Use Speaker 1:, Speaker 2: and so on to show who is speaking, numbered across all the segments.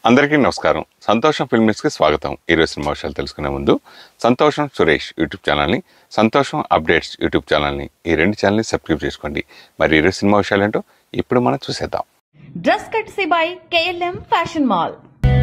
Speaker 1: అందరికీ నమస్కారం సంతోషం ఫిల్మ్స్కి స్వాగతం ఈరోజు సినిమా విషయాలు తెలుసుకునే ముందు సంతోషం సురేష్ యూట్యూబ్ ఛానల్ని సంతోషం అప్డేట్స్ యూట్యూబ్ ఛానల్ని ఈ రెండు ఛానల్ని సబ్స్క్రైబ్ చేసుకోండి మరి ఈరోజు సినిమా విషయాలు ఏంటో ఇప్పుడు మనం చూసేద్దాం
Speaker 2: dress courtesy by KLM fashion mall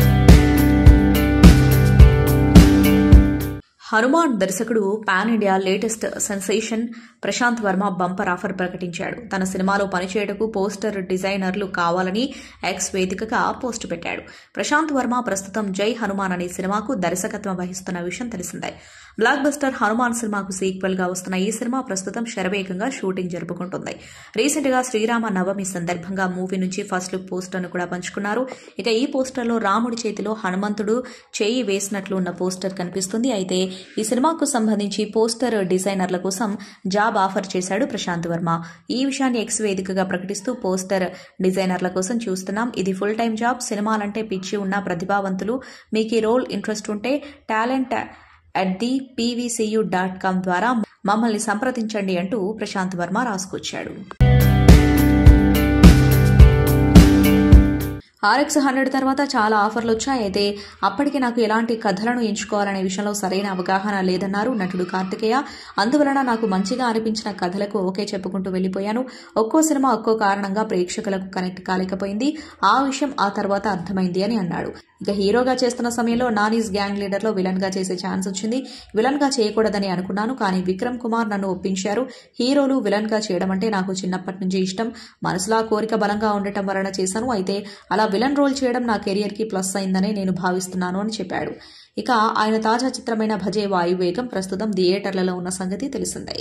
Speaker 3: Hanuman దర్శకుడు pan India latest sensation Prashanth Varma bumper offer ప్రకటించాడు తన సినిమాలో పనిచేయటకు పోస్టర్ డిజైనర్లు కావాలని ఎక్స్ వేదికగా పోస్టు పెట్టాడు ప్రశాంత్ వర్మ ప్రస్తుతం జై హనుమాన్ అనే సినిమాకు దర్శకత్వం వహిస్తున్న విషయం తెలిసిందే బ్లాక్ బస్టర్ హనుమాన్ సినిమాకు సీక్వెల్ గా వస్తున్న ఈ సినిమా ప్రస్తుతం శరవేగంగా షూటింగ్ జరుపుకుంటుంది రీసెంట్ గా శ్రీరామ నవమి సందర్భంగా మూవీ నుంచి ఫస్ట్ లుక్ పోస్టర్ ను కూడా పంచుకున్నారు ఇక ఈ పోస్టర్ లో రాముడి చేతిలో హనుమంతుడు చేయి వేసినట్లు ఉన్న పోస్టర్ కనిపిస్తుంది అయితే ఈ సినిమాకు సంబంధించి పోస్టర్ డిజైనర్ల కోసం జాబ్ ఆఫర్ చేశాడు ప్రశాంత్ వర్మ ఈ విషయాన్ని ఎక్స్ వేదికగా ప్రకటిస్తూ పోస్టర్ డిజైనర్ల కోసం చూస్తున్నాం ఇది ఫుల్ టైం జాబ్ సినిమాలంటే పిచ్చి ఉన్న ప్రతిభావంతులు మీకు ఈ రోల్ ఇంట్రెస్ట్ ఉంటే talent at the PVCU dot com ద్వారా మమ్మల్ని సంప్రదించండి అంటూ ప్రశాంత్ వర్మ రాసుకొచ్చాడు ఆర్ఎక్స్ హండ్రెడ్ తర్వాత చాలా ఆఫర్లు వచ్చాయి అయితే అప్పటికి నాకు ఎలాంటి కథలను ఎంచుకోవాలనే విషయంలో సరైన అవగాహన లేదన్నారు నటుడు కార్తికేయ అందువలన నాకు మంచిగా అనిపించిన కథలకు ఓకే చెప్పుకుంటూ వెళ్ళిపోయాను ఒక్కో సినిమా ఒక్కో కారణంగా ప్రేక్షకులకు కనెక్ట్ కాలేకపోయింది ఆ విషయం ఆ తర్వాత అర్థమైంది అని అన్నాడు ఇక హీరోగా చేస్తున్న సమయంలో నానీస్ గ్యాంగ్ లీడర్ లో విలన్ గా చేసే ఛాన్స్ వచ్చింది విలన్ గా చేయకూడదని అనుకున్నాను కానీ విక్రమ్ కుమార్ నన్ను ఒప్పించారు హీరోలు విలన్ గా చేయడం అంటే నాకు చిన్నప్పటి నుంచి ఇష్టం మనసులో ఆ కోరిక బలంగా ఉండటం వలన చేశాను అయితే అలా విలన్ రోల్ చేయడం నా కెరియర్ కి ప్లస్ అయిందని నేను భావిస్తున్నాను అని చెప్పాడు ఇక ఆయన తాజా చిత్రమైన భజే వాయువేగం ప్రస్తుతం థియేటర్లలో ఉన్న సంగతి తెలిసిందే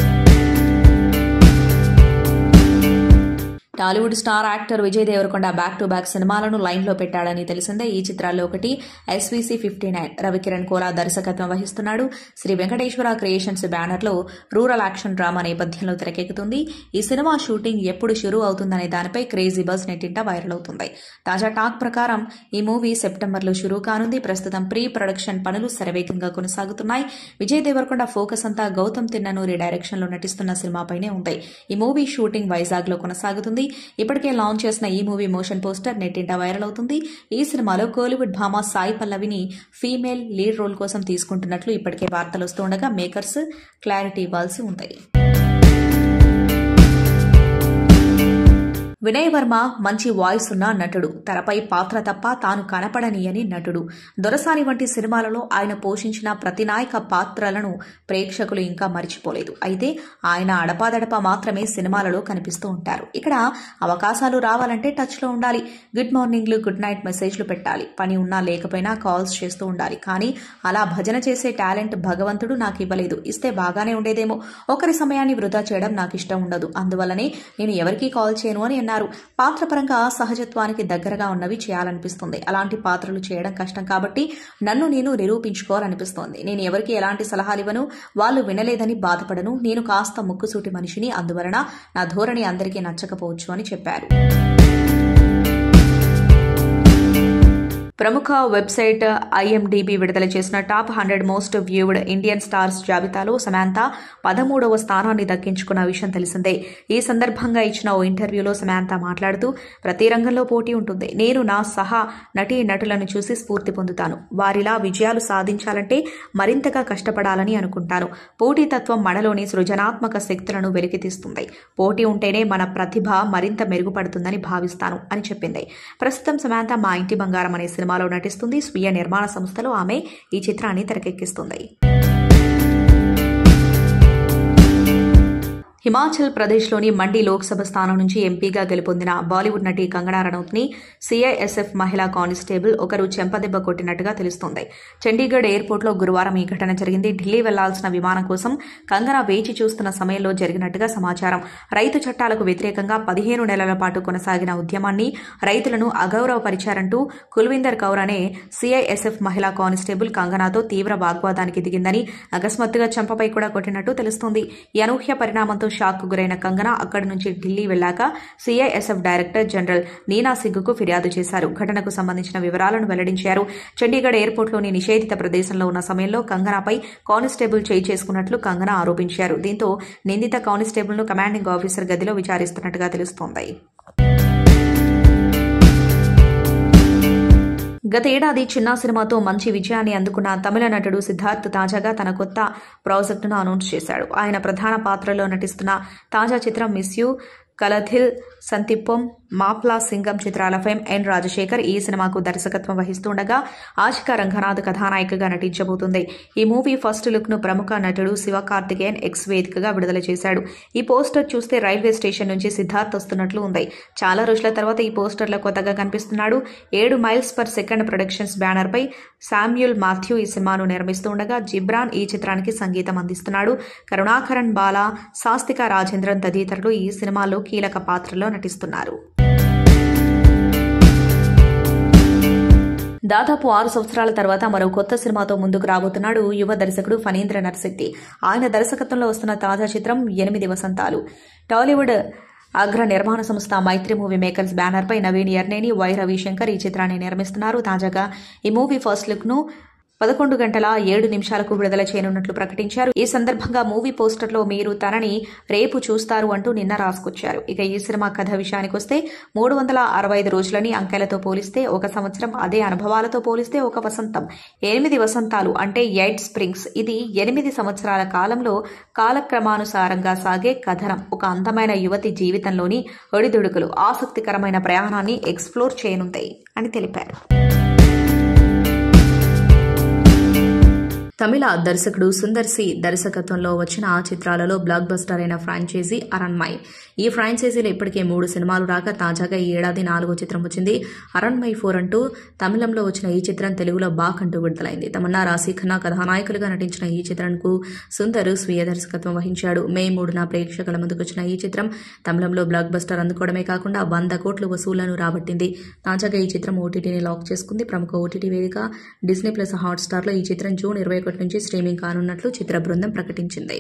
Speaker 3: Tollywood star actor Vijay Deverakonda back to back సినిమాలను లైన్లో పెట్టాడని తెలిసిందే ఈ చిత్రాల్లో ఒకటి SVC fifty nine Ravikiran Kola దర్శకత్వం వహిస్తున్నాడు శ్రీ వెంకటేశ్వర క్రియేషన్స్ బ్యానర్లో రూరల్ యాక్షన్ డ్రామా నేపథ్యంలో తెరకెక్కుతుంది ఈ సినిమా షూటింగ్ ఎప్పుడు షురూ అవుతుందనే దానిపై క్రేజీ బజ్ నెట్టింట వైరల్ అవుతుంది తాజా టాక్ ప్రకారం ఈ మూవీ సెప్టెంబర్లో షురూ కానుంది ప్రస్తుతం ప్రీ ప్రొడక్షన్ పనులు శరవేగంగా కొనసాగుతున్నాయి విజయ్ దేవరకొండ ఫోకస్ అంతా గౌతమ్ తిన్ననూరి డైరెక్షన్లో నటిస్తున్న సినిమాపైనే ఉంది ఈ మూవీ షూటింగ్ వైజాగ్లో కొనసాగుతుంది ఇప్పటికే లాంచ్ చేసిన ఈ మూవీ మోషన్ పోస్టర్ నెట్టింట వైరల్ అవుతుంది ఈ సినిమాలో కోలీవుడ్ భామ సాయి పల్లవిని ఫీమేల్ లీడ్ రోల్ కోసం తీసుకుంటున్నట్లు ఇప్పటికే వార్తలు వస్తుండగా మేకర్స్ క్లారిటీ ఇవ్వాల్సి ఉంది వినయ్ వర్మ మంచి వాయిస్ ఉన్న నటుడు తెరపై పాత్ర తప్ప తాను కనపడనీయని నటుడు దొరసాని వంటి సినిమాలలో ఆయన పోషించిన ప్రతి నాయక పాత్రలను ప్రేక్షకులు ఇంకా మర్చిపోలేదు అయితే ఆయన అడపాదడపా మాత్రమే సినిమాలలో కనిపిస్తూ ఉంటారు ఇక్కడ అవకాశాలు రావాలంటే టచ్లో ఉండాలి గుడ్ మార్నింగ్లు గుడ్ నైట్ మెసేజ్లు పెట్టాలి పని ఉన్నా లేకపోయినా కాల్స్ చేస్తూ ఉండాలి కానీ అలా భజన చేసే టాలెంట్ భగవంతుడు నాకు ఇవ్వలేదు ఇస్తే బాగానే ఉండేదేమో ఒకరి సమయాన్ని వృధా చేయడం నాకు ఇష్టం ఉండదు అందువల్లనే నేను ఎవరికీ కాల్ చేయను అని అన్నారు పాత్రపరంగా సహజత్వానికి దగ్గరగా ఉన్నవి చేయాలనిపిస్తుంది అలాంటి పాత్రలు చేయడం కష్టం కాబట్టి నన్ను నేను నిరూపించుకోవాలనిపిస్తోంది నేను ఎవరికి ఎలాంటి సలహాలు ఇవ్వను వాళ్ళు వినలేదని బాధపడను నేను కాస్త ముక్కుసూటి మనిషిని అందువలన నా ధోరణి అందరికీ నచ్చకపోవచ్చు అని చెప్పారు ప్రముఖ వెబ్సైట్ ఐఎండిబి విడుదల చేసిన top hundred most viewed Indian stars జాబితాలో సమాంత పదమూడవ స్థానాన్ని దక్కించుకున్న విషయం తెలిసిందే ఈ సందర్భంగా ఇచ్చిన ఓ ఇంటర్వ్యూలో సమాంత మాట్లాడుతూ ప్రతి రంగంలో పోటీ ఉంటుంది నేను నా సహా నటీ నటులను చూసి స్ఫూర్తి పొందుతాను వారిలా విజయాలు సాధించాలంటే మరింతగా కష్టపడాలని అనుకుంటాను పోటీతత్వం మనలోని సృజనాత్మక శక్తులను వెలికితీస్తుంది పోటీ ఉంటేనే మన ప్రతిభ మరింత మెరుగుపడుతుందని భావిస్తాను అని చెప్పింది ప్రస్తుతం సమాంత మా ఇంటి బంగారం అనే సినిమాలో నటిస్తుంది స్వీయ నిర్మాణ సంస్థలో ఆమె ఈ చిత్రాన్ని తెరకెక్కిస్తుంది హిమాచల్ ప్రదేశ్లోని మండి లోక్సభ స్థానం నుంచి ఎంపీగా గెలుపొందిన బాలీవుడ్ నటి కంగనా రనౌత్ని సిఐఎస్ఎఫ్ మహిళా కానిస్టేబుల్ ఒకరు చెంపదెబ్బ కొట్టినట్టుగా తెలుస్తోంది చండీగఢ్ ఎయిర్పోర్ట్లో గురువారం ఈ ఘటన జరిగింది ఢిల్లీ వెళ్లాల్సిన విమానం కోసం కంగనా వేచి చూస్తున్న సమయంలో జరిగినట్టుగా సమాచారం రైతు చట్టాలకు వ్యతిరేకంగా పదిహేను నెలల పాటు కొనసాగిన ఉద్యమాన్ని రైతులను అగౌరవపరిచారంటూ కుల్విందర్ కౌర్ అనే సిఐఎస్ఎఫ్ మహిళా కానిస్టేబుల్ కంగనాతో తీవ్ర వాగ్వాదానికి దిగిందని అకస్మాత్తుగా చెంపపై కూడా కొట్టినట్టు తెలుస్తోంది ఈ అనూహ్య పరిణామంతో షాక్ గురైన కంగనా అక్కడి నుంచి ఢిల్లీ వెళ్లాక సీఐఎస్ఎఫ్ డైరెక్టర్ జనరల్ నీనా సింగ్కు ఫిర్యాదు చేశారు ఘటనకు సంబంధించిన వివరాలను వెల్లడించారు చండీగఢ్ ఎయిర్పోర్ట్లోని నిషేధిత ప్రదేశంలో ఉన్న సమయంలో కంగనాపై కానిస్టేబుల్ చేయి చేసుకున్నట్లు కంగనా ఆరోపించారు దీంతో నిందిత కానిస్టేబుల్ను కమాండింగ్ ఆఫీసర్ గదిలో విచారిస్తున్నట్టుగా తెలుస్తోంది గత ఏడాది చిన్న సినిమాతో మంచి విజయాన్ని అందుకున్న తమిళ నటుడు సిద్ధార్థ్ తాజాగా తన కొత్త ప్రాజెక్టును అనౌన్స్ చేశాడు ఆయన ప్రధాన పాత్రలో నటిస్తున్న తాజా చిత్రం మిస్ యూ కలథిల్ సంతిప్పం మాప్లా సింగం చిత్రాల ఫేమ్ ఎన్ రాజశేఖర్ ఈ సినిమాకు దర్శకత్వం వహిస్తుండగా ఆశికా రంగనాథ్ కథానాయికగా నటించబోతుంది ఈ మూవీ ఫస్ట్ లుక్ ను ప్రముఖ నటుడు శివకార్తికేయన్ ఎక్స్ వేదికగా విడుదల చేశాడు ఈ పోస్టర్ చూస్తే రైల్వే స్టేషన్ నుంచి సిద్ధార్థ్ వస్తున్నట్లు ఉంది చాలా రోజుల తర్వాత ఈ పోస్టర్లో కొత్తగా కనిపిస్తున్నాడు ఏడు miles per second productions banner పై శామ్యుల్ మాథ్యూ ఈ సినిమాను నిర్మిస్తుండగా జిబ్రాన్ ఈ చిత్రానికి సంగీతం అందిస్తున్నాడు కరుణాకరణ్ బాలా సాస్తిక రాజేంద్రన్ తదితరులు ఈ సినిమాలో కీలక పాత్రలో నటిస్తున్నారు దాదాపు ఆరు సంవత్సరాల తర్వాత మరో కొత్త సినిమాతో ముందుకు రాబోతున్నాడు యువ దర్శకుడు ఫణీంద్ర నర్శెట్టి ఆయన దర్శకత్వంలో వస్తున్న తాజా చిత్రం ఎనిమిది వసంతాలు టాలీవుడ్ అగ్ర నిర్మాణ సంస్థ మైత్రి మూవీ మేకర్స్ బ్యానర్ పై నవీన్ ఎర్నేని వై రవిశంకర్ ఈ చిత్రాన్ని నిర్మిస్తున్నారు తాజాగా ఈ మూవీ ఫస్ట్ లుక్ ను పదకొండు గంటల ఏడు నిమిషాలకు విడుదల చేయనున్నట్లు ప్రకటించారు ఈ సందర్భంగా మూవీ పోస్టర్లో మీరు తనని రేపు చూస్తారు అంటూ నిన్న రాసుకొచ్చారు ఇక ఈ సినిమా కథ విషయానికొస్తే మూడు వందల అరవై ఐదు రోజులని అంకెలతో పోలిస్తే ఒక సంవత్సరం అదే అనుభవాలతో పోలిస్తే ఒక వసంతం ఎనిమిది వసంతాలు అంటే ఎయిట్ స్ప్రింగ్స్ ఇది ఎనిమిది సంవత్సరాల కాలంలో కాలక్రమానుసారంగా సాగే కథనం ఒక అందమైన యువతి జీవితంలోని ఒడిదుడుకులు ఆసక్తికరమైన ప్రయాణాన్ని ఎక్స్ప్లోర్ చేయనుంటాయి అని తెలిపారు తమిళ దర్శకుడు సుందర్ సి దర్శకత్వంలో వచ్చిన ఆ చిత్రాలలో బ్లాక్ బస్టర్ అయిన ఫ్రాంచైజీ అరణ్మయ్ ఈ ఫ్రాంచైజీలో ఇప్పటికే మూడు సినిమాలు రాక తాజాగా ఈ ఏడాది నాలుగో చిత్రం వచ్చింది అరణ్మయ్ ఫోర్ అంటూ తమిళంలో వచ్చిన ఈ చిత్రం తెలుగులో బాక్ అంటూ విడుదలైంది తమన్నా రాశి ఖన్నా కథానాయకులుగా నటించిన ఈ చిత్రంకు సుందర్ స్వీయ దర్శకత్వం వహించాడు మే మూడున ప్రేక్షకుల ముందుకు వచ్చిన ఈ చిత్రం తమిళంలో బ్లాక్ బస్టర్ అందుకోవడమే కాకుండా వంద కోట్ల వసూళ్లను రాబట్టింది తాజాగా ఈ చిత్రం ఓటీటీని లాక్ చేసుకుంది ప్రముఖ ఓటీటీ వేదిక డిస్నీ ప్లస్ హాట్స్టార్లో ఈ చిత్రం జూన్ ఇరవై ఒకటి నుంచి స్ట్రీమింగ్ కానున్నట్లు చిత్ర బృందం ప్రకటించింది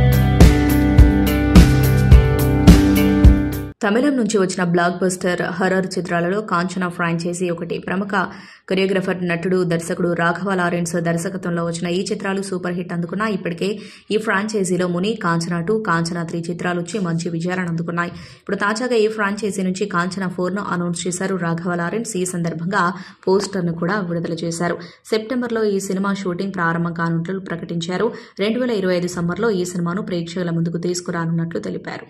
Speaker 3: తమిళం నుంచి వచ్చిన బ్లాక్ బస్టర్ హర్రర్ చిత్రాలలో కాంచనా ఫ్రాంచైజీ ఒకటి ప్రముఖ కొరియోగ్రఫర్ నటుడు దర్శకుడు రాఘవ లారెన్స్ దర్శకత్వంలో వచ్చిన ఈ చిత్రాలు సూపర్ హిట్ అందుకున్నా ఇప్పటికే ఈ ఫ్రాంచైజీలో ముని కాంచనా టూ కాంచనా త్రీ చిత్రాలు వచ్చి మంచి విజయాలను అందుకున్నాయి ఇప్పుడు తాజాగా ఈ ఫ్రాంచైజీ నుంచి కాంచనా ఫోర్ ను అనౌన్స్ చేశారు రాఘవ లారెన్స్ ఈ సందర్భంగా పోస్టర్ ను కూడా విడుదల చేశారు సెప్టెంబర్లో ఈ సినిమా షూటింగ్ ప్రారంభం కానున్నట్లు ప్రకటించారు రెండు వేల ఇరవై ఐదు సమ్మర్లో ఈ సినిమాను ప్రేక్షకుల ముందుకు తీసుకురానున్నట్లు తెలిపారు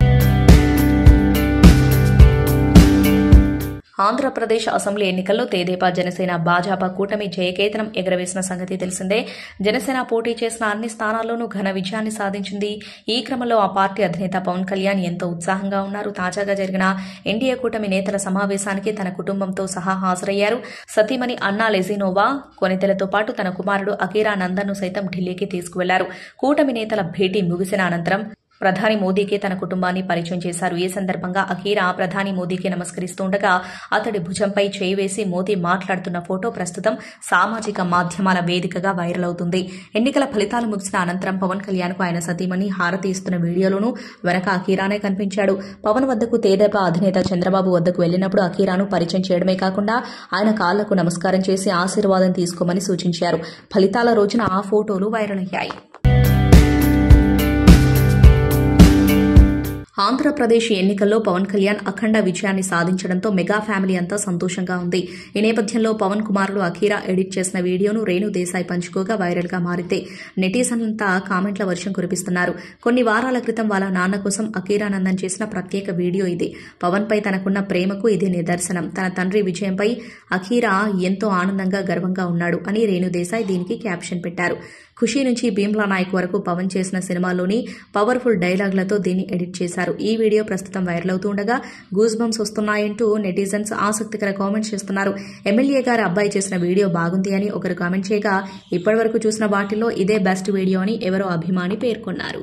Speaker 3: ఆంధ్రప్రదేశ్ అసెంబ్లీ ఎన్నికల్లో తేదేపా జనసేన భాజపా కూటమి జయకేతనం ఎగరవేసిన సంగతి తెలిసిందే జనసేన పోటీ చేసిన అన్ని స్థానాల్లోనూ ఘన విజయాన్ని సాధించింది ఈ క్రమంలో ఆ పార్టీ అధినేత పవన్ కళ్యాణ్ ఎంతో ఉత్సాహంగా ఉన్నారు తాజాగా జరిగిన ఎన్డీఏ కూటమి నేతల సమావేశానికి తన కుటుంబంతో సహా హాజరయ్యారు సతీమణి అన్నా లెజినోవా కొనితెలతో పాటు తన కుమారుడు అకీరా నందన్ను సైతం ఢిల్లీకి తీసుకువెళ్లారు కూటమి నేతల భేటీ ముగిసిన అనంతరం ప్రధాని మోదీకి తన కుటుంబాన్ని పరిచయం చేశారు ఈ సందర్భంగా అకీరా ప్రధాని మోదీకి నమస్కరిస్తుండగా అతడి భుజంపై చేయి వేసి మోదీ మాట్లాడుతున్న ఫోటో ప్రస్తుతం సామాజిక మాధ్యమాల వేదికగా వైరల్ అవుతుంది ఎన్నికల ఫలితాలు ముగిసిన అనంతరం పవన్ కళ్యాణ్ కు ఆయన సతీమణి హారతి ఇస్తున్న వీడియోలోనూ వెనక అకీరానే కనిపించాడు పవన్ వద్దకు తేదేపా అధినేత చంద్రబాబు వద్దకు వెళ్లినప్పుడు అకీరాను పరిచయం చేయడమే కాకుండా ఆయన కాళ్లకు నమస్కారం చేసి ఆశీర్వాదం తీసుకోమని సూచించారు ఫలితాల రోజున ఆ ఫోటోలు వైరల్ అయ్యాయి ఆంధ్రప్రదేశ్ ఎన్నికల్లో పవన్ కళ్యాణ్ అఖండ విజయాన్ని సాధించడంతో మెగా ఫ్యామిలీ అంతా సంతోషంగా ఉంది ఈ నేపథ్యంలో పవన్ కుమారుడు అఖీరా ఎడిట్ చేసిన వీడియోను రేణు దేశాయ్ పంచుకోగా వైరల్ గా మారితే నెటిజన్లంతా కామెంట్ల వర్షం కురిపిస్తున్నారు కొన్ని వారాల క్రితం వాళ్ళ నాన్న కోసం అఖీరానందన్ చేసిన ప్రత్యేక వీడియో ఇది పవన్ పై తనకున్న ప్రేమకు ఇది నిదర్శనం తన తండ్రి విజయంపై అఖీరా ఎంతో ఆనందంగా గర్వంగా ఉన్నాడు అని రేణు దేశాయ్ దీనికి క్యాప్షన్ పెట్టారు ఖుషీ నుంచి భీమ్లా నాయక్ వరకు పవన్ చేసిన సినిమాలోని పవర్ఫుల్ డైలాగ్లతో దీన్ని ఎడిట్ చేశారు ఈ వీడియో ప్రస్తుతం వైరల్ అవుతుండగా గూస్ బంప్స్ వస్తున్నాయంటూ నెటిజన్స్ ఆసక్తికర కామెంట్స్ చేస్తున్నారు ఎమ్మెల్యే గారి అబ్బాయి చేసిన వీడియో బాగుంది అని ఒకరు కామెంట్ చేయగా ఇప్పటివరకు చూసిన వాటిల్లో ఇదే బెస్ట్ వీడియో అని ఎవరో అభిమాని పేర్కొన్నారు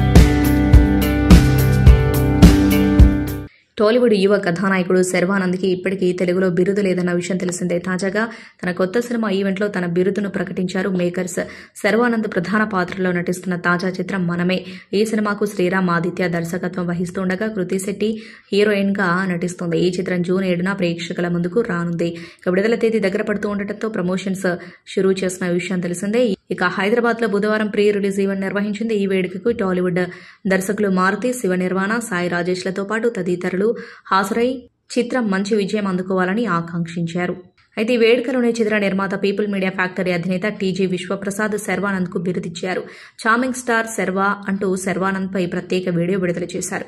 Speaker 3: టాలీవుడ్ యువ కథానాయకుడు శర్వానంద్కి ఇప్పటికీ తెలుగులో బిరుదు లేదన్న విషయం తెలిసిందే తాజాగా తన కొత్త సినిమా ఈవెంట్లో తన బిరుదును ప్రకటించారు మేకర్స్ శర్వానంద్ ప్రధాన పాత్రలో నటిస్తున్న తాజా చిత్రం మనమే ఈ సినిమాకు శ్రీరామ్ ఆదిత్య దర్శకత్వం వహిస్తుండగా కృతి శెట్టి హీరోయిన్ గా నటిస్తుంది ఈ చిత్రం జూన్ ఏడున ప్రేక్షకుల ముందుకు రానుంది ఇక విడుదల తేదీ దగ్గర పడుతూ ఉండటంతో ప్రమోషన్స్ షురూ చేసిన విషయం తెలిసిందే ఇక హైదరాబాద్ లో బుధవారం ప్రీ రిలీజ్ ఈవెంట్ నిర్వహించింది ఈ వేడుకకు టాలీవుడ్ దర్శకులు మారుతి శివ నిర్వాణ సాయి రాజేష్లతో పాటు తదితరులు హాజరై చిత్రం మంచి విజయం అందుకోవాలని ఆకాంక్షించారు అయితే ఈ వేడుకలోనే చిత్ర నిర్మాత పీపుల్ మీడియా ఫ్యాక్టరీ అధినేత టీజీ విశ్వప్రసాద్ శర్వానంద్ కు బిరుదిచ్చారు చామింగ్ స్టార్ శర్వా అంటూ శర్వానంద్ పై ప్రత్యేక వీడియో విడుదల చేశారు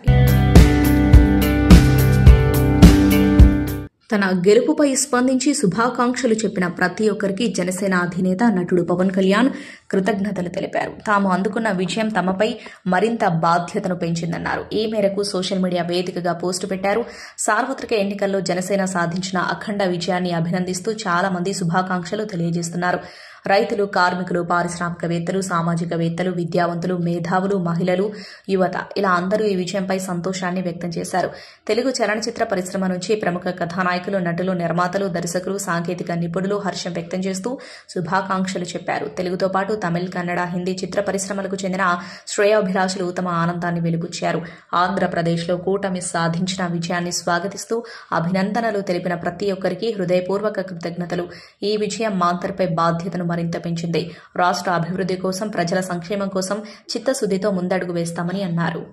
Speaker 3: తన గెలుపుపై స్పందించి శుభాకాంక్షలు చెప్పిన ప్రతి ఒక్కరికి జనసేన అధినేత నటుడు పవన్ కళ్యాణ్ కృతజ్ఞతలు తెలిపారు తాము అందుకున్న విజయం తమపై మరింత బాధ్యతను పెంచిందన్నారు ఈ మేరకు సోషల్ మీడియా వేదికగా పోస్టు పెట్టారు సార్వత్రిక ఎన్నికల్లో జనసేన సాధించిన అఖండ విజయాన్ని అభినందిస్తూ చాలా మంది శుభాకాంక్షలు తెలియజేస్తున్నారు రైతులు కార్మికులు పారిశ్రామికవేత్తలు సామాజికవేత్తలు విద్యావంతులు మేధావులు మహిళలు యువత ఇలా అందరూ ఈ విజయంపై సంతోషాన్ని వ్యక్తం చేశారు తెలుగు చలనచిత్ర పరిశ్రమ నుంచి ప్రముఖ కథానాయకులు నటులు నిర్మాతలు దర్శకులు సాంకేతిక నిపుణులు హర్షం వ్యక్తం చేస్తూ శుభాకాంక్షలు చెప్పారు తెలుగుతో పాటు తమిళ్ కన్నడ హిందీ చిత్ర పరిశ్రమలకు చెందిన శ్రేయోభిలాషులు తమ ఆనందాన్ని వెలిబుచ్చారు ఆంధ్రప్రదేశ్లో కూటమి సాధించిన విజయాన్ని స్వాగతిస్తూ అభినందనలు తెలిపిన ప్రతి ఒక్కరికి హృదయపూర్వక కృతజ్ఞతలు ఈ విజయం మాంతర్పై బాధ్యతను మరింత పెంచింది రాష్ట్ర అభివృద్ధి కోసం ప్రజల సంక్షేమం కోసం చిత్తశుద్దితో ముందడుగు వేస్తామని అన్నారు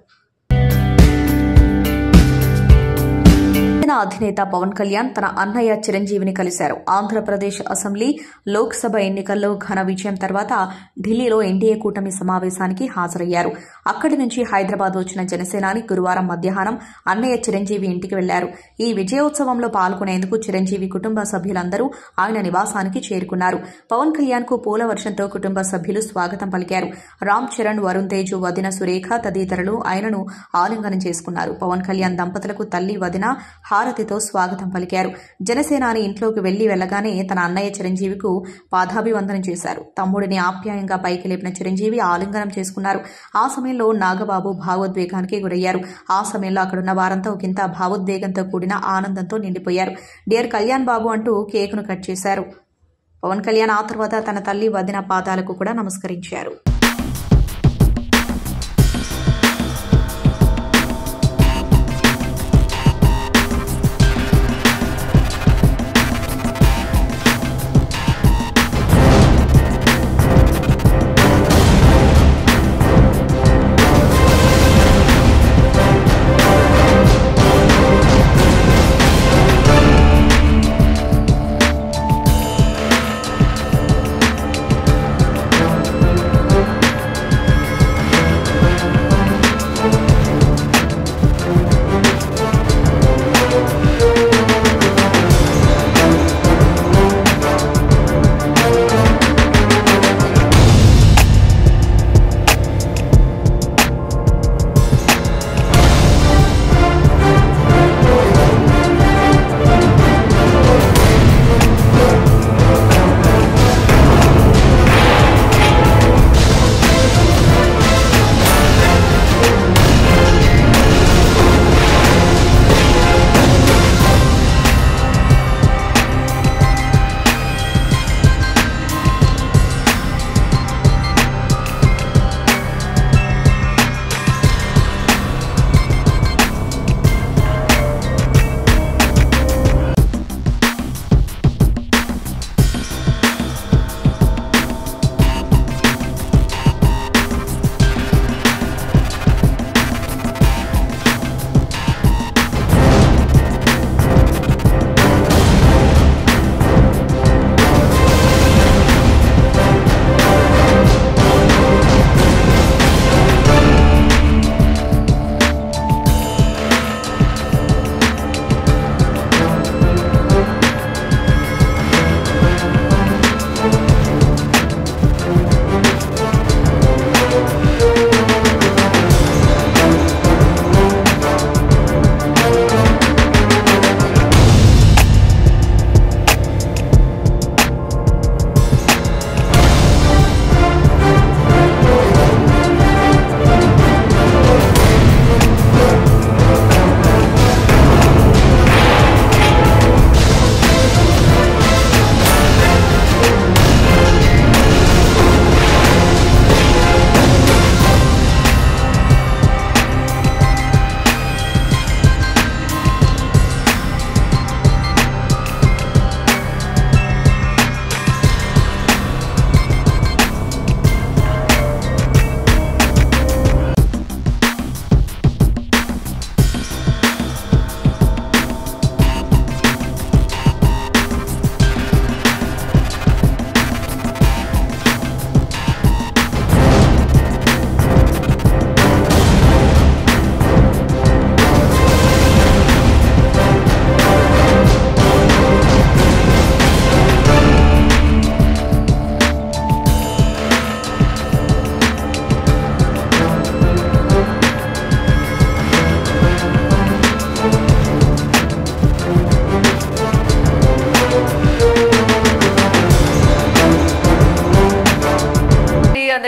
Speaker 3: జనసేన అధినేత పవన్ కళ్యాణ్ తన అన్నయ్య చిరంజీవిని కలిశారు ఆంధ్రప్రదేశ్ అసెంబ్లీ లోక్సభ ఎన్నికల్లో ఘన విజయం తర్వాత ఢిల్లీలో ఎన్డీఏ కూటమి సమావేశానికి హాజరయ్యారు అక్కడి నుంచి హైదరాబాద్ వచ్చిన జనసేనాని గురువారం మధ్యాహ్నం అన్నయ్య చిరంజీవి ఇంటికి వెళ్లారు ఈ విజయోత్సవంలో పాల్గొనేందుకు చిరంజీవి కుటుంబ సభ్యులందరూ ఆయన నివాసానికి చేరుకున్నారు పవన్ కళ్యాణ్ కు పూల వర్షంతో కుటుంబ సభ్యులు స్వాగతం పలికారు రామ్ చరణ్ వరుణ్ తేజ్ వదిన సురేఖ తదితరులు ఆయనను ఆలింగనం చేసుకున్నారు పవన్ కళ్యాణ్ దంపతులకు తల్లి వదిన హారతితో స్వాగతం పలికారు జనసేనాని ఇంట్లోకి వెళ్లి వెళ్లగానే తన అన్నయ్య చిరంజీవికు పాదాభివందనం చేశారు తమ్ముడిని ఆప్యాయంగా పైకి లేపిన చిరంజీవి ఆలింగనం చేసుకున్నారు ఆ సమయంలో నాగబాబు భావోద్వేగానికి గురయ్యారు ఆ సమయంలో అక్కడున్న వారంతా ఒకంత భావోద్వేగంతో కూడిన ఆనందంతో నిండిపోయారు డియర్ కళ్యాణ్ బాబు అంటూ కేకును కట్ చేశారు పవన్ కళ్యాణ్ ఆ తర్వాత తన తల్లి వదిన పాదాలకు కూడా నమస్కరించారు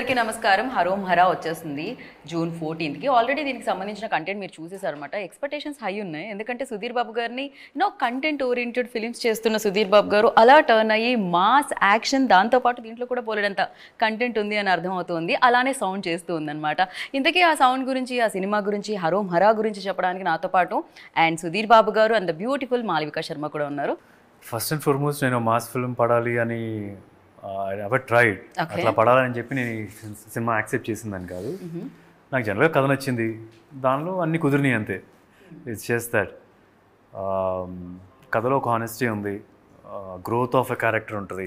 Speaker 4: అందరికీ నమస్కారం హరోం హరా వచ్చేస్తుంది జూన్ ఫోర్టీన్త్కి ఆల్రెడీ దీనికి సంబంధించిన కంటెంట్ మీరు చూసేసారనమాట ఎక్స్పెక్టేషన్స్ హై ఉన్నాయి ఎందుకంటే సుధీర్ బాబు గారిని నో కంటెంట్ ఓరియంటెడ్ ఫిలిమ్స్ చేస్తున్న సుధీర్ బాబు గారు అలా టర్న్ అయ్యి మాస్ యాక్షన్ దాంతోపాటు దీంట్లో కూడా పోలేడంత కంటెంట్ ఉంది అని అర్థమవుతుంది అలానే సౌండ్ చేస్తూ ఉందన్నమాట ఇంతకీ ఆ సౌండ్ గురించి ఆ సినిమా గురించి హరోం హరా గురించి చెప్పడానికి నాతో పాటు అండ్ సుధీర్ బాబు గారు and the beautiful Malavika Sharma కూడా ఉన్నారు
Speaker 5: ఫస్ట్ అండ్ ఫార్మోస్ట్ నేను మాస్ ఫిల్మ్ పడాలి అని ఎవర్ ట్రైడ్
Speaker 4: Okay.
Speaker 5: అట్లా పడాలని చెప్పి నేను ఈ సి- సినిమా యాక్సెప్ట్ చేసిందని కాదు నాకు జనరల్గా కథ నచ్చింది దానిలో అన్ని కుదిరినాయి అంతే ఇట్స్ జస్ట్ దట్ కథలో ఒక హానెస్టీ ఉంది గ్రోత్ ఆఫ్ ఎ క్యారెక్టర్ ఉంటుంది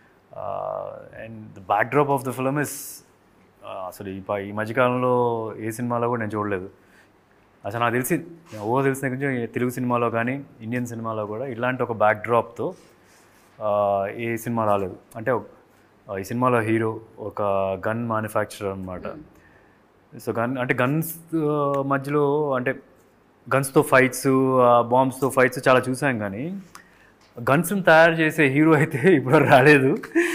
Speaker 5: and the backdrop of the film is అసలు ఈ ప- ఈ మధ్యకాలంలో ఏ సినిమాలో కూడా నేను చూడలేదు అసలు నాకు తెలిసి ఓ తెలిసిన దగ్గర నుంచి తెలుగు సినిమాలో కానీ ఇండియన్ సినిమాలో కూడా ఇలాంటి ఒక బ్యాక్ డ్రాప్తో ఏ సినిమా రాలేదు అంటే ఒక- ఈ సినిమాలో హీరో ఒక గన్ మ్యానుఫ్యాక్చరర్ అనమాట సో గన్ అంటే గన్స్ మధ్యలో అంటే గన్స్తో ఫైట్స్ బాంబ్స్తో ఫైట్స్ చాలా చూసాం కానీ గన్స్ని తయారు చేసే హీరో అయితే ఇప్పుడు రాలేదు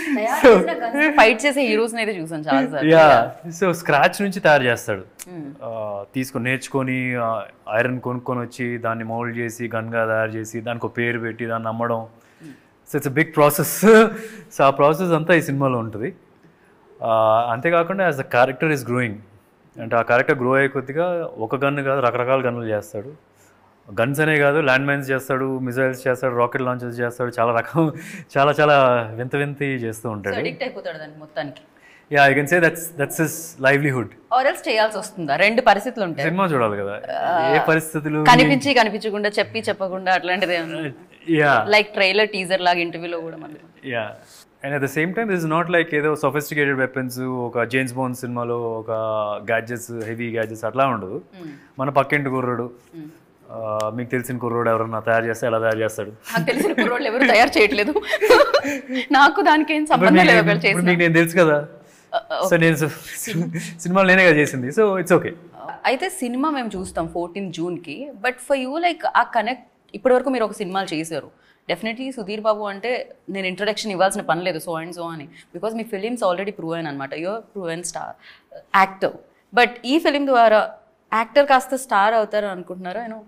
Speaker 4: ఫైట్ చేసే హీరోస్ అయితే చూసాను చాలా సార్
Speaker 5: యా సో స్క్రాచ్ నుంచి తయారు చేస్తాడు ఆ, తీసుకొని నేర్చుకొని ఐరన్ కొనుక్కొని వచ్చి దాన్ని మౌల్డ్ చేసి గన్గా తయారు చేసి దానికి ఒక పేరు పెట్టి దాన్ని అమ్మడం so it's big process so ఆ ప్రాసెస్ అంతా ఈ సినిమాలో ఉంటుంది ఆ, అంతేకాకుండా as the character is growing అంటే ఆ క్యారెక్టర్ గ్రో అయ్యే కొద్దిగా ఒక గన్ను కాదు రకరకాల గన్నులు చేస్తాడు గన్స్ అనే కాదు ల్యాండ్ మైన్స్ చేస్తాడు మిజైల్స్ చేస్తాడు రాకెట్ లాంచెస్ చేస్తాడు చాలా రకం చాలా చాలా వింత వింత చేస్తూ ఉంటాడు
Speaker 4: అడిక్ట్ అయిపోతాడు దానికి మొత్తానికి
Speaker 5: yeah I can say that's that's his livelihood
Speaker 4: or else చేయాల్సి వస్తుందా రెండు పరిస్థితులు ఉంటాయి
Speaker 5: సినిమా చూడాలి కదా ఏ పరిస్థితులు
Speaker 4: కనిపించి కనిపించకుండా చెప్పి చెప్పకుండా అట్లాంటిదే
Speaker 5: యా
Speaker 4: లైక్ ట్రైలర్ టీజర్ లాగా ఇంటర్వ్యూలో కూడా మళ్ళీ
Speaker 5: yeah and at the same time this not like ఏదో సొఫిస్టికేటెడ్ వెపన్స్ ఒక జేమ్స్ బోన్ సినిమాలో ఒక గ్యాడ్జెట్స్ హెవీ గ్యాడ్జెట్స్ అట్లా ఉండదు మన పక్కింటి కుర్రోడు ఆ, మీకు తెలిసిన కుర్రోడు ఎవరన్నా తయారు చేస్తే ఎలా తయారు చేస్తాడు
Speaker 4: నాకు తెలిసిన కుర్రోళ్ళు ఎవరు తయారు చేయట్లేదు నాకు దానికి ఏం
Speaker 5: ఇప్పుడు
Speaker 4: సంబంధం
Speaker 5: మీకు-
Speaker 4: లేదు ఒకవేళ
Speaker 5: ఇప్పుడు
Speaker 4: చేసిన
Speaker 5: మీకు నేను తెలుసు కదా సో నేను సినిమాలు నేనే కదా చేసింది సో ఇట్స్ ఓకే
Speaker 4: అయితే సినిమా మేము చూస్తాం ఫోర్టీన్ జూన్కి but for you like uh connect ఇప్పటివరకు మీరు ఒక సినిమాలు చేశారు డెఫినెట్లీ సుధీర్ బాబు అంటే నేను ఇంట్రొడక్షన్ ఇవ్వాల్సిన పని లేదు సో అండ్ సో అని బికాస్ మీ ఫిలిమ్స్ ఆల్రెడీ ప్రూవ్ అయిన అనమాట your prove and star actor but ఈ ఫిలిం ద్వారా యాక్టర్ కాస్త స్టార్ అవుతారు అనుకుంటున్నారా నేను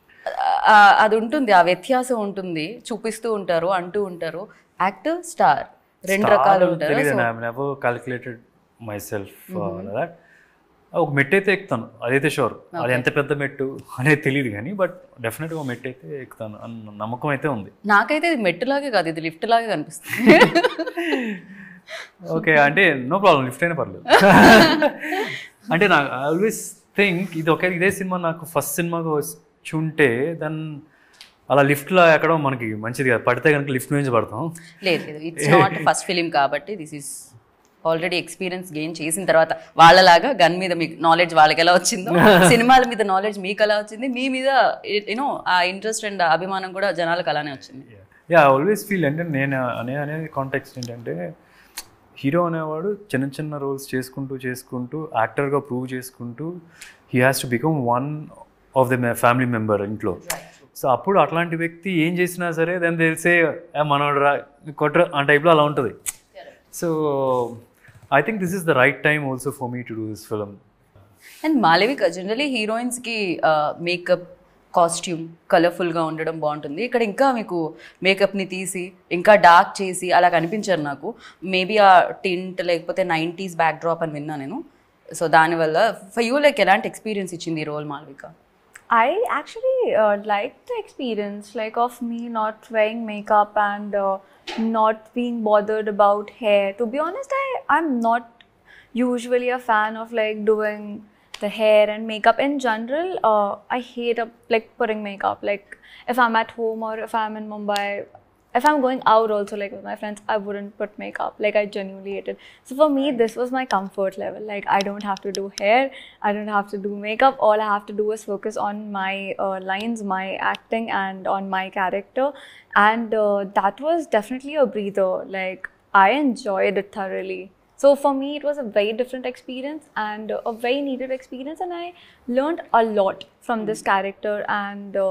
Speaker 4: అది ఉంటుంది ఆ వ్యత్యాసం ఉంటుంది చూపిస్తూ ఉంటారు అంటూ ఉంటారు యాక్టర్ స్టార్ రెండు రకాలు ఉంటారు
Speaker 5: తెలియదు
Speaker 4: So,
Speaker 5: I never calculated myself that ఒక మెట్టు అయితే ఎక్కుతాను అదైతే షూర్ అది ఎంత పెద్ద మెట్టు అనేది తెలియదు కానీ బట్ డెఫినెట్గా మెట్టు అయితే ఎక్కుతాను అన్న నమ్మకం అయితే ఉంది
Speaker 4: నాకైతే ఇది మెట్టులాగే కాదు ఇది లిఫ్ట్ లాగే కనిపిస్తుంది
Speaker 5: ఓకే అంటే నో ప్రాబ్లం లిఫ్ట్ అయినా పర్లేదు అంటే నాకు ఐ ఆల్వేస్ థింక్ ఇది ఒక ఇదే సినిమా నాకు ఫస్ట్ సినిమాగా వచ్చి ఉంటే దెన్ అలా లిఫ్ట్లో ఎక్కడో మనకి మంచిది కదా పడితే కనుక లిఫ్ట్ నుంచి పడతాం
Speaker 4: లేదు లేదు ఇట్స్ నాట్ ఫస్ట్ ఫిలిం కాబట్టి this is already experience gain చేసిన తర్వాత వాళ్ళలాగా గన్ మీద మీకు నాలెడ్జ్ వాళ్ళకి ఎలా వచ్చిందో సినిమాల మీద నాలెడ్జ్ మీకు ఎలా వచ్చింది మీ మీద యూనో ఆ ఇంట్రెస్ట్ అండ్ అభిమానం కూడా జనాలకు అలానే వచ్చింది
Speaker 5: యా ఆల్వేస్ ఫీల్ అంటే నేను అనే అనేది కాంటాక్ట్స్ ఏంటంటే హీరో అనేవాడు చిన్న చిన్న రోల్స్ చేసుకుంటూ చేసుకుంటూ యాక్టర్గా ప్రూవ్ చేసుకుంటూ he has to become one of the family member ఇంట్లో సో అప్పుడు అట్లాంటి వ్యక్తి ఏం చేసినా సరే దాన్ని తెలిసే మనోడు రా కొట్ర ఆ టైప్లో అలా ఉంటుంది so I think this is the right time also for me to do this film
Speaker 4: and Malavika generally హీరోయిన్స్కి మేకప్ కాస్ట్యూమ్ కలర్ఫుల్గా ఉండడం బాగుంటుంది ఇక్కడ ఇంకా మీకు మేకప్ని తీసి ఇంకా డార్క్ చేసి అలా కనిపించారు నాకు మేబీ ఆ టింట్ లేకపోతే నైంటీస్ బ్యాక్ డ్రాప్ అని విన్నా నేను సో దానివల్ల ఫర్ యూ లైక్ ఎలాంటి ఎక్స్పీరియన్స్ ఇచ్చింది ఈ role Malavika
Speaker 6: I actually uh, liked the experience, like of me not wearing makeup and uh, not being bothered about hair. To be honest, I I'm not usually a fan of like doing the hair and makeup in general. Uh, I hate uh, like putting makeup. Like if I'm at home or if I'm in Mumbai, if I'm going out also like with my friends, I wouldn't put makeup. Like I genuinely hate it. So for me, this was my comfort level. Like I don't have to do hair, I don't have to do makeup. All I have to do is focus on my uh, lines, my acting, and on my character. And uh, that was definitely a breather. Like I enjoyed it thoroughly. So for me, it was a very different experience and uh, a very needed experience, and I learned a lot from this character. And uh,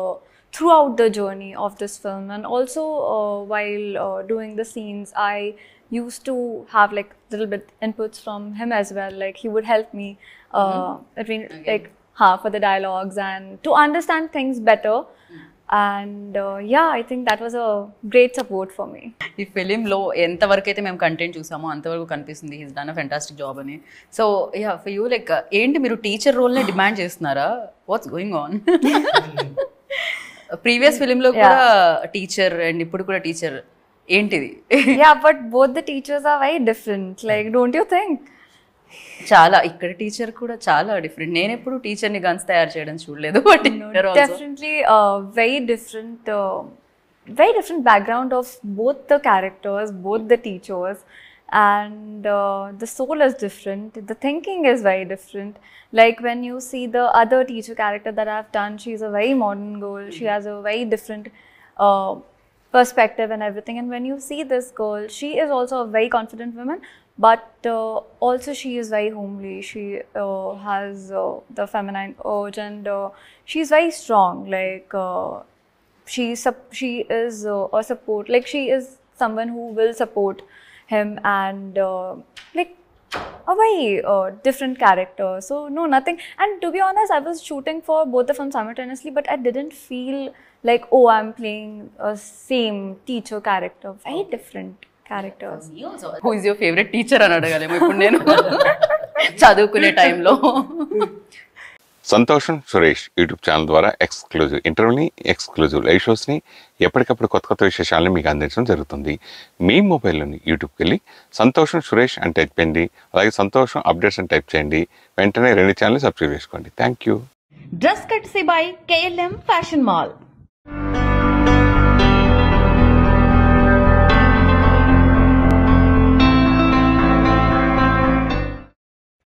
Speaker 6: throughout the journey of this film and also uh, while uh, doing the scenes i used to have like little bit inputs from him as well like he would help me uh, between like ha, for the dialogues and to understand things better and uh, yeah i think that was a great support for me
Speaker 4: ఈ ఫిలింలో ఎంతవరకు అయితే మేము content చూసామో అంతవరకు కనిపిస్తుంది he's done a fantastic job అని so yeah for you like ఏంటి మీరు టీచర్ రోల్నే డిమాండ్ చేస్తున్నారా వాట్స్ గోయింగ్ ఆన్ ప్రీవియస్ ఫిలింలో కూడా టీచర్ అండ్ ఇప్పుడు కూడా టీచర్ ఏంటిది
Speaker 6: yeah but both the teachers are very different like don't you think
Speaker 4: చాలా ఇక్కడ టీచర్ కూడా చాలా డిఫరెంట్ నేను ఎప్పుడు టీచర్ని గన్స్ తయారు చేయడం చూడలేదు but
Speaker 6: definitely a very different uh, very different background of both the characters both the teachers and uh, the soul is different the thinking is very different like when you see the other teacher character that i've done she's a very modern girl she has a very different uh, perspective and everything and when you see this girl she is also a very confident woman but uh, also she is very homely she uh, has uh, the feminine urge and uh, she's very strong like uh, she sup- she is uh, a support like she is someone who will support him and uh, like a very uh, different character so no nothing and to be honest i was shooting for both the films simultaneously but i didn't feel like oh i'm playing a same teacher character very different characters
Speaker 4: who is your favourite teacher అని అడగాలేమో ఇప్పుడు నేను చదువుకునే టైంలో
Speaker 1: Santosham Suresh YouTube channel ద్వారా exclusive ఇంటర్వ్యూని exclusive live షోస్ని ఎప్పటికప్పుడు కొత్త కొత్త విశేషాలను మీకు అందించడం జరుగుతుంది మీ మొబైల్లోని యూట్యూబ్కి వెళ్ళి సంతోషం సురేష్ అని టైప్ చేయండి అలాగే సంతోషం అప్డేట్స్ అని టైప్ చేయండి వెంటనే రెండు ఛానల్ సబ్స్క్రైబ్ చేసుకోండి thank you
Speaker 2: dress courtesy by KLM fashion mall